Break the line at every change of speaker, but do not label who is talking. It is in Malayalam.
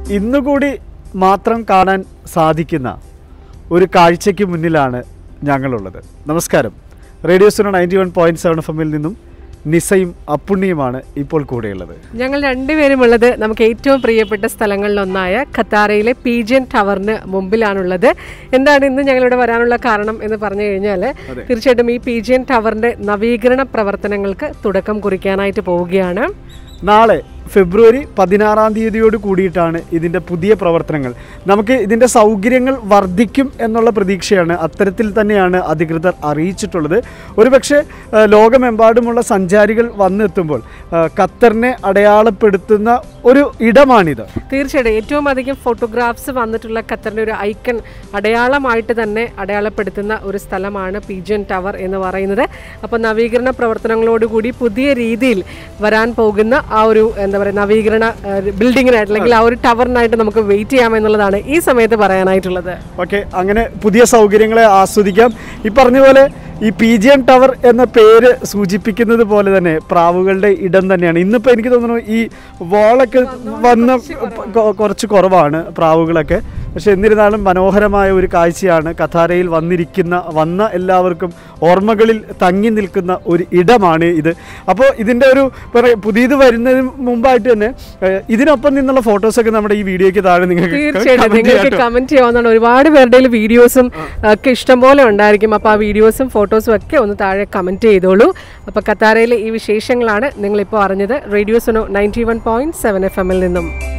ഇന്നുകൂടി മാത്രം കാണാൻ സാധിക്കുന്ന ഒരു കാഴ്ചയ്ക്ക് മുന്നിലാണ് ഞങ്ങളുള്ളത് നമസ്കാരം radio Suno ninety one point seven F എമ്മിൽ നിന്നും നിസയും അപ്പുണ്ണിയുമാണ് ഇപ്പോൾ കൂടെയുള്ളത്
ഞങ്ങൾ രണ്ടുപേരും ഉള്ളത് നമുക്ക് ഏറ്റവും പ്രിയപ്പെട്ട സ്ഥലങ്ങളിലൊന്നായ ഖത്താറയിലെ പീജിയൻ ടവറിന് മുമ്പിലാണുള്ളത് എന്താണ് ഇന്ന് ഞങ്ങളിവിടെ വരാനുള്ള കാരണം എന്ന് പറഞ്ഞു കഴിഞ്ഞാൽ തീർച്ചയായിട്ടും ഈ പീജിയൻ ടവറിന്റെ നവീകരണ പ്രവർത്തനങ്ങൾക്ക് തുടക്കം കുറിക്കാനായിട്ട് പോവുകയാണ്
നാളെ ഫെബ്രുവരി പതിനാറാം തീയതിയോട് കൂടിയിട്ടാണ് ഇതിൻ്റെ പുതിയ പ്രവർത്തനങ്ങൾ നമുക്ക് ഇതിൻ്റെ സൗകര്യങ്ങൾ വർദ്ധിക്കും എന്നുള്ള പ്രതീക്ഷയാണ് അത്തരത്തിൽ തന്നെയാണ് അധികൃതർ അറിയിച്ചിട്ടുള്ളത് ഒരുപക്ഷെ ആ, ലോകമെമ്പാടുമുള്ള സഞ്ചാരികൾ വന്നെത്തുമ്പോൾ ആ, ഖത്തറിനെ അടയാളപ്പെടുത്തുന്ന ഒരു ഇടമാണിത്
തീർച്ചയായിട്ടും ഏറ്റവും അധികം ഫോട്ടോഗ്രാഫ്സ് വന്നിട്ടുള്ള ഖത്തറിന്റെ ഒരു ഐക്കൺ അടയാളമായിട്ട് തന്നെ അടയാളപ്പെടുത്തുന്ന ഒരു സ്ഥലമാണ് പീജിയൻ ടവർ എന്ന് പറയുന്നത് അപ്പോൾ നവീകരണ പ്രവർത്തനങ്ങളോടുകൂടി പുതിയ രീതിയിൽ വരാൻ പോകുന്ന ആ ഒരു എന്താ പറയുക നവീകരണ ബിൽഡിങ്ങിനായിട്ട് അല്ലെങ്കിൽ ആ ഒരു ടവറിനായിട്ട് നമുക്ക് വെയിറ്റ് ചെയ്യാമെന്നുള്ളതാണ് ഈ സമയത്ത് പറയാനായിട്ടുള്ളത്
ഓക്കെ അങ്ങനെ പുതിയ സൗകര്യങ്ങളെ ആസ്വദിക്കാം ഈ പറഞ്ഞ പോലെ ഈ പി ജി എം ടവർ എന്ന പേര് സൂചിപ്പിക്കുന്നത് പോലെ തന്നെ പ്രാവുകളുടെ ഇടം തന്നെയാണ് ഇന്നിപ്പോൾ എനിക്ക് തോന്നുന്നു ഈ വോളൊക്കെ വന്ന കൊ- കുറച്ച് കുറവാണ് പ്രാവുകളൊക്കെ പക്ഷെ എന്നിരുന്നാലും മനോഹരമായ ഒരു കാഴ്ചയാണ് കഥാരയിൽ വന്നിരിക്കുന്ന വന്ന എല്ലാവർക്കും ഓർമ്മകളിൽ തങ്ങി നിൽക്കുന്ന ഒരു ഇടമാണ് ഇത് അപ്പോൾ ഇതിൻ്റെ ഒരു പറയ- പുതിയത് വരുന്നതിന് മുമ്പായിട്ട് തന്നെ ഏഹ്, ഇതിനൊപ്പം നിന്നുള്ള ഫോട്ടോസൊക്കെ നമ്മുടെ ഈ വീഡിയോയ്ക്ക് താഴെ നിങ്ങൾക്ക്
തീർച്ചയായിട്ടും
comment
നിങ്ങൾക്ക്
ചെയ്യാം കേട്ടോ.
കമന്റ് ചെയ്യാവുന്നതാണ് ഒരുപാട് പേരുടെ വീഡിയോസും ഒക്കെ ഇഷ്ടംപോലെ ഉണ്ടായിരിക്കും അപ്പോൾ ആ വീഡിയോസും ഫോട്ടോസും ഒക്കെ ഒന്ന് താഴെ കമന്റ് ചെയ്തോളൂ അപ്പോൾ ഖത്താരയിലെ ഈ വിശേഷങ്ങളാണ് നിങ്ങളിപ്പോൾ അറിഞ്ഞത് radio Suno ninety one point seven F എമ്മിൽ നിന്നും